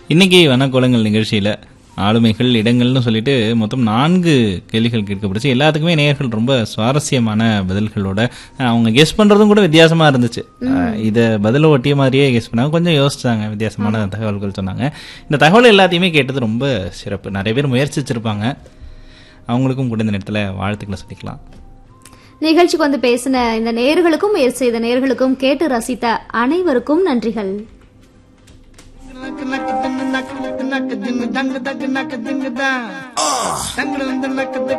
இன்னைக்கு வனக்கோலங்கள் நிகழ்ச்சியில ஆளுமைகள் இடங்கள்னு சொல்லிட்டு மொத்தம் நான்கு கேள்விகள் கேட்கப்பட்டுச்சு எல்லாத்துக்குமே நேயர்கள் ரொம்ப சுவாரஸ்யமான பதில்களோட அஹ், அவங்க கெஸ் பண்றதும் கூட வித்தியாசமா இருந்துச்சு அஹ், இத பதில ஒட்டிய மாதிரியே கெஸ் பண்ணாங்க கொஞ்சம் யோசிச்சாங்க வித்தியாசமான தகவல்கள் சொன்னாங்க இந்த தகவல் எல்லாத்தையுமே கேட்டது ரொம்ப சிறப்பு நிறைய பேர் முயற்சிச்சிருப்பாங்க அவங்களுக்கும் கூட இந்த நேரத்துல வாழ்த்துக்களை சொல்லிக்கலாம் நிகழ்ச்சிக்கு வந்து பேசின இந்த நேயர்களுக்கும் முயற்சி செய்த நேயர்களுக்கும் கேட்டு ரசித்த அனைவருக்கும் நன்றிகள் நக்கு நக்கு தின்னு நக்கு நக்கு தின்னு டங்கு டக்கு நக்கு திங்கு தான் டங்கு வந்து நக்கு